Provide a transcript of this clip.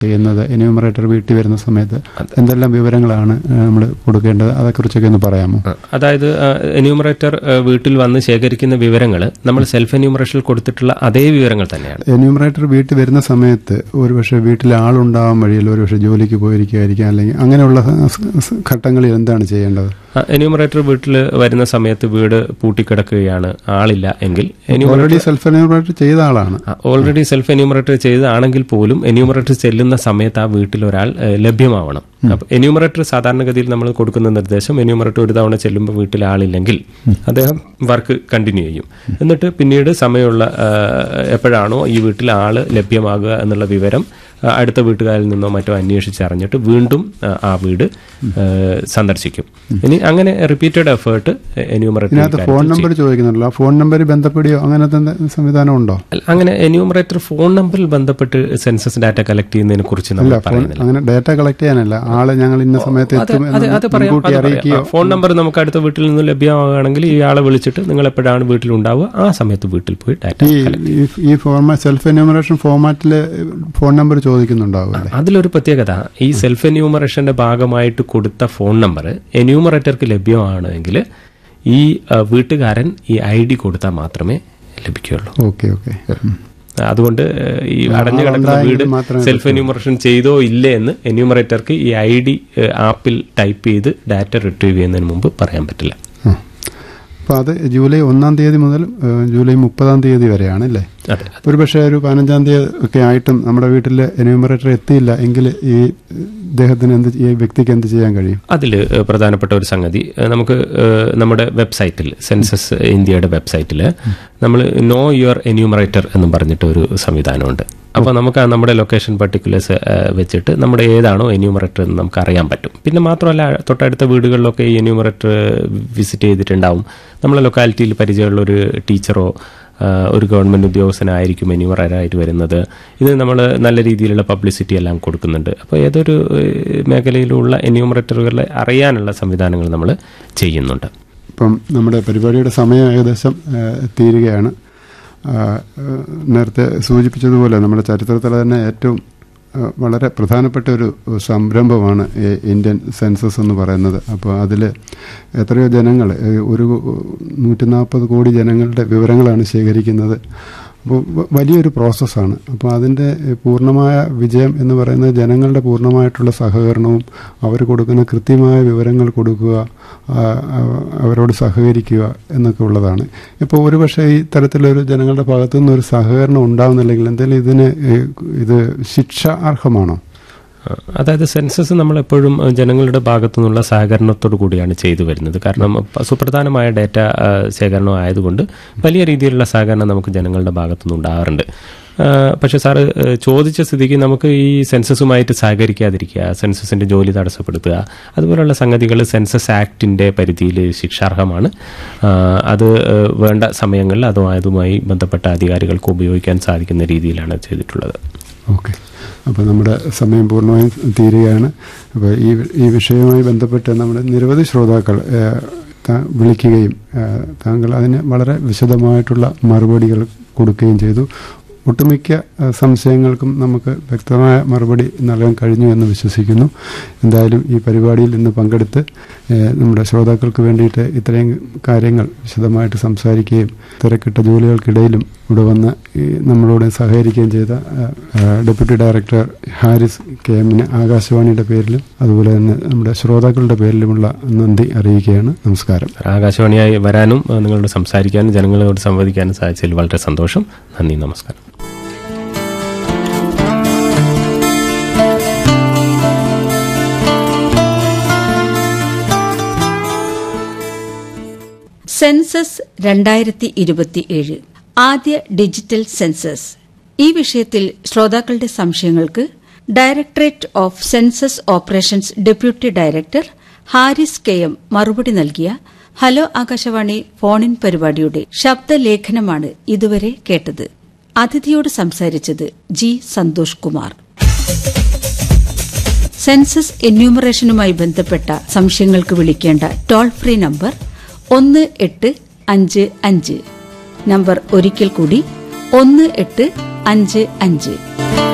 ചെയ്യുന്നത് എന്യൂമറേറ്റർ വീട്ടിൽ വരുന്ന സമയത്ത് എന്തെല്ലാം വിവരങ്ങളാണ് നമ്മൾ കൊടുക്കേണ്ടത് അതേക്കുറിച്ചൊക്കെ ഒന്ന് പറയാമോ ആ, അതായത് എന്യൂമറേറ്റർ വീട്ടിൽ വന്ന് ശേഖരിക്കുന്ന വിവരങ്ങൾ നമ്മൾ സെൽഫ് എന്യൂമറേഷനിൽ കൊടുത്തിട്ടുള്ള അതേ വിവരങ്ങൾ തന്നെയാണ് എന്യൂമറേറ്റർ വീട്ടിൽ വരുന്ന സമയത്ത് ഒരുപക്ഷെ വീട്ടിൽ ആളുണ്ടാവാൻ വഴിയിൽ ഒരുപക്ഷെ ജോലിക്ക് പോയിരിക്കുമായിരിക്കാം അല്ലെങ്കിൽ അങ്ങനെയുള്ള സ- സ- ഘട്ടങ്ങളിൽ എന്താണ് ചെയ്യേണ്ടത് എന്യൂമറേറ്റർ വീട്ടിൽ വരുന്ന സമയത്ത് വീട് പൂട്ടിക്കിടക്കുകയാണ് ആളില്ല എങ്കിൽ ഓൾറെഡി സെൽഫ് എന്യൂമറേറ്റർ ചെയ്ത ആളാണ് ഓൾറെഡി സെൽഫ് എന്യൂമറേറ്റർ ചെയ്തതാണെങ്കിൽ പോലും എന്യൂമറേറ്റർ ചെല്ലുന്ന സമയത്ത് ആ വീട്ടിൽ ഒരാൾ ഏഹ്, ലഭ്യമാവണം അപ്പൊ എന്യൂമറേറ്റർ സാധാരണഗതിയിൽ നമ്മൾ കൊടുക്കുന്ന നിർദ്ദേശം എന്യൂമറേറ്റർ ഒരു തവണ ചെല്ലുമ്പോൾ വീട്ടിൽ ആളില്ലെങ്കിൽ അദ്ദേഹം വർക്ക് കണ്ടിന്യൂ ചെയ്യും എന്നിട്ട് പിന്നീട് സമയമുള്ള ഏഹ്, എപ്പോഴാണോ ഈ വീട്ടിൽ ആള് ലഭ്യമാകുക എന്നുള്ള വിവരം ആ, അടുത്ത വീട്ടുകാരിൽ നിന്നോ മറ്റോ അന്വേഷിച്ചറിഞ്ഞിട്ട് വീണ്ടും ആ, ആ വീട് ഏഹ്, സന്ദർശിക്കും ഇനി അങ്ങനെ റിപ്പീറ്റഡ് എഫേർട്ട് ഇതിനകത്ത് എന്യൂമറേറ്റർ ഫോൺ നമ്പർ ചോദിക്കുന്നുണ്ടല്ലോ ആ ഫോൺ നമ്പർ ബന്ധപ്പെടുകയോ അങ്ങനത്തെ എന്തെ- സംവിധാനം ഉണ്ടോ അല്ല, അങ്ങനെ എന്യൂമറേറ്റർ ഫോൺ നമ്പറിൽ ബന്ധപ്പെട്ട് സെൻസസ് ഡാറ്റ കളക്ട് ചെയ്യുന്നതിനെ കുറിച്ച് നമ്മൾ അല്ല ഫോൺ പറയുന്നില്ല അങ്ങനെ ഡാറ്റ കളക്ട് ചെയ്യാനല്ല ആളെ ഞങ്ങൾ ഇന്ന സമയത്ത് അത് എത്തും അത് അത് എന്ന് പറയാം മുൻകൂട്ടി അത് പറയാം. അറിയിക്കുകയോ ആ, ഫോൺ നമ്പർ നമുക്ക് അടുത്ത വീട്ടിൽ നിന്ന് ലഭ്യമാവുകയാണെങ്കിൽ ഈ ആളെ വിളിച്ചിട്ട് നിങ്ങൾ എപ്പോഴാണ് വീട്ടിലുണ്ടാവുക ആ സമയത്ത് വീട്ടിൽ പോയി ഡാറ്റ ഈ ഈ- ഈ ഫോർമാറ്റ് സെൽഫ് എന്യൂമറേഷൻ ഫോർമാറ്റിൽ ഫോൺ നമ്പർ ചോദിക്കുന്നുണ്ടാവും അല്ലേ അതിലൊരു പ്രത്യേകത ഈ സെൽഫ് എന്യൂമറേഷന്റെ ഭാഗമായിട്ട് കൊടുത്ത ഫോൺ നമ്പർ എന്യൂമറേറ്റർക്ക് ലഭ്യമാണെങ്കിൽ ഈ ആ, വീട്ടുകാരൻ ഈ ഐ ഡി കൊടുത്താൽ മാത്രമേ ലഭിക്കുകയുള്ളൂ ഓക്കെ ഓക്കെ അതുകൊണ്ട് ഏഹ്, ഈ അടഞ്ഞു കിടക്കുന്ന ഉണ്ടായെങ്കിൽ വീട് മാത്രമേ സെൽഫ് എന്യൂമറേഷൻ ചെയ്തോ ഇല്ലേ എന്ന് എന്യൂമറേറ്റർക്ക് ഈ ഐ ഡി ആപ്പിൽ ടൈപ്പ് ചെയ്ത് ഡാറ്റ റിട്രീവ് ചെയ്യുന്നതിന് മുമ്പ് പറയാൻ പറ്റില്ല അപ്പോൾ അത് ജൂലൈ ഒന്നാം തീയതി മുതൽ ഏഹ്, ജൂലൈ മുപ്പതാം തീയതി വരെയാണ് അല്ലേ അതെ ഒരു പക്ഷേ ഒരു പതിനഞ്ചാം തീയതി ഒക്കെ ആയിട്ടും നമ്മുടെ വീട്ടിൽ എന്യൂമറേറ്റർ എത്തിയില്ല എങ്കിൽ ഈ ഇദ്ദേഹത്തിന് എന്ത് ഈ വ്യക്തിക്ക് എന്ത് ചെയ്യാൻ കഴിയും അതിൽ പ്രധാനപ്പെട്ട ഒരു സംഗതി ഏഹ്, നമുക്ക് ഏഹ്, നമ്മുടെ വെബ്സൈറ്റിൽ സെൻസസ് ഇന്ത്യയുടെ വെബ്സൈറ്റിൽ നമ്മൾ നോ യുവർ എന്യൂമറേറ്റർ എന്ന് പറഞ്ഞിട്ട് ഒരു സംവിധാനമുണ്ട് അപ്പോൾ നമുക്ക് ആ നമ്മുടെ ലൊക്കേഷൻ പർട്ടിക്കുലേഴ്സ് വെച്ചിട്ട് നമ്മുടെ ഏതാണോ എന്യൂമറേറ്റർ എന്ന് നമുക്ക് അറിയാൻ പറ്റും പിന്നെ മാത്രമല്ല തൊട്ടടുത്ത വീടുകളിലൊക്കെ ഈ എന്യൂമറേറ്റർ വിസിറ്റ് ചെയ്തിട്ടുണ്ടാവും നമ്മളെ ലൊക്കാലിറ്റിയിൽ പരിചയമുള്ള ഒരു ടീച്ചറോ ആ, ഒരു ഗവൺമെന്റ് ഉദ്യോഗസ്ഥനായിരിക്കും എന്യൂമറായിട്ട് വരുന്നത് ഇത് നമ്മൾ നല്ല രീതിയിലുള്ള പബ്ലിസിറ്റി എല്ലാം കൊടുക്കുന്നുണ്ട് അപ്പോൾ ഏതൊരു ഏഹ്, മേഖലയിലുള്ള എന്യൂമറേറ്ററുകളെ അറിയാനുള്ള സംവിധാനങ്ങൾ നമ്മൾ ചെയ്യുന്നുണ്ട് ഇപ്പം നമ്മുടെ പരിപാടിയുടെ സമയം ഏകദേശം ഏഹ്, തീരുകയാണ് ആ, ഏഹ്, നേരത്തെ സൂചിപ്പിച്ചതുപോലെ നമ്മുടെ ചരിത്രത്തിലെ തന്നെ ഏറ്റവും ഏഹ്, വളരെ പ്രധാനപ്പെട്ട ഒരു സംരംഭമാണ് ഈ ഇന്ത്യൻ സെൻസസ് എന്ന് പറയുന്നത് അപ്പോൾ അതിൽ എത്രയോ ജനങ്ങൾ ഏഹ്, ഒരു നൂറ്റി നാൽപ്പത് കോടി ജനങ്ങളുടെ വിവരങ്ങളാണ് ശേഖരിക്കുന്നത് അപ്പോൾ വ- വലിയൊരു പ്രോസസ്സാണ് അപ്പോൾ അതിൻ്റെ ഏഹ്, പൂർണ്ണമായ വിജയം എന്ന് പറയുന്നത് ജനങ്ങളുടെ പൂർണ്ണമായിട്ടുള്ള സഹകരണവും അവർ കൊടുക്കുന്ന കൃത്യമായ വിവരങ്ങൾ കൊടുക്കുക ആ, അവ- അവരോട് സഹകരിക്കുക എന്നൊക്കെ ഉള്ളതാണ് ഇപ്പോൾ ഒരുപക്ഷെ ഈ തരത്തിലൊരു ജനങ്ങളുടെ ഭാഗത്തു നിന്ന് ഒരു സഹകരണം ഉണ്ടാവുന്നില്ലെങ്കിൽ എന്തെങ്കിലും ഇതിന് ഏഹ്, ഇത് ശിക്ഷ അർഹമാണോ ആ, അതായത് സെൻസസ് നമ്മൾ എപ്പോഴും ഏഹ്, ജനങ്ങളുടെ ഭാഗത്തു നിന്നുള്ള സഹകരണത്തോടു കൂടിയാണ് ചെയ്തു വരുന്നത് കാരണം പ- സുപ്രധാനമായ ഡാറ്റ ആ, ശേഖരണം ആയതുകൊണ്ട് വലിയ രീതിയിലുള്ള സഹകരണം നമുക്ക് ജനങ്ങളുടെ ഭാഗത്തു നിന്ന് ഉണ്ടാകാറുണ്ട് ആ, പക്ഷെ സാറ് ഏഹ്, ചോദിച്ച സ്ഥിതിക്ക് നമുക്ക് ഈ സെൻസസുമായിട്ട് സഹകരിക്കാതിരിക്കുക സെൻസസിന്റെ ജോലി തടസ്സപ്പെടുത്തുക അതുപോലുള്ള സംഗതികൾ സെൻസസ് ആക്ടിന്റെ പരിധിയിൽ ശിക്ഷാർഹമാണ് ആ, അത് ഏഹ്, വേണ്ട സമയങ്ങളിൽ അതുമായി ബന്ധപ്പെട്ട അധികാരികൾക്ക് ഉപയോഗിക്കാൻ സാധിക്കുന്ന രീതിയിലാണ് ചെയ്തിട്ടുള്ളത് ഓക്കെ അപ്പോൾ നമ്മുടെ സമയം പൂർണ്ണമായും തീരുകയാണ് അപ്പോൾ ഈ ഈ വിഷയവുമായി ബന്ധപ്പെട്ട് നമ്മുടെ നിരവധി ശ്രോതാക്കൾ ഏഹ്, താ- വിളിക്കുകയും ഏഹ്, താങ്കൾ അതിന് വളരെ വിശദമായിട്ടുള്ള മറുപടികൾ കൊടുക്കുകയും ചെയ്തു ഒട്ടുമിക്ക ഏഹ്, സംശയങ്ങൾക്കും നമുക്ക് വ്യക്തമായ മറുപടി നൽകാൻ കഴിഞ്ഞു എന്ന് വിശ്വസിക്കുന്നു എന്തായാലും ഈ പരിപാടിയിൽ ഇന്ന് പങ്കെടുത്ത് ഏഹ്, നമ്മുടെ ശ്രോതാക്കൾക്ക് വേണ്ടിയിട്ട് ഇത്രയും കാര്യങ്ങൾ വിശദമായിട്ട് സംസാരിക്കുകയും തിരക്കിട്ട ജോലികൾക്കിടയിലും ഇവിടെ വന്ന് ഈ നമ്മളോട് സഹകരിക്കുകയും ചെയ്ത ഏഹ്, ഏഹ്, ഡെപ്യൂട്ടി ഡയറക്ടർ ഹാരിസ് കെ എമ്മിന് ആകാശവാണിയുടെ പേരിലും അതുപോലെ തന്നെ നമ്മുടെ ശ്രോതാക്കളുടെ പേരിലുമുള്ള നന്ദി അറിയിക്കുകയാണ് നമസ്കാരം ആകാശവാണിയായി വരാനും ഏഹ്, നിങ്ങളോട് സംസാരിക്കാനും ജനങ്ങളോട് സംവദിക്കാനും സാധിച്ചതിൽ വളരെ സന്തോഷം നന്ദി നമസ്കാരം സെൻസസ് രണ്ടായിരത്തി ഇരുപത്തിയേഴ് ആദ്യ ഡിജിറ്റൽ സെൻസസ് ഈ വിഷയത്തിൽ ശ്രോതാക്കളുടെ സംശയങ്ങൾക്ക് directorate of census operations deputy director Haris K M മറുപടി നൽകിയ ഹലോ ആകാശവാണി ഫോണിൻ പരിപാടിയുടെ ശബ്ദലേഖനമാണ് ഇതുവരെ കേട്ടത് അതിഥിയോട് സംസാരിച്ചത് ജി സന്തോഷ് കുമാർ സെൻസസ് എന്യൂമറേഷനുമായി ബന്ധപ്പെട്ട സംശയങ്ങൾക്ക് വിളിക്കേണ്ട ടോൾ ഫ്രീ നമ്പർ ഒന്ന് എട്ട് അഞ്ച് അഞ്ച് നമ്പർ ഒരിക്കൽ കൂടി ഒന്ന് എട്ട് അഞ്ച് അഞ്ച്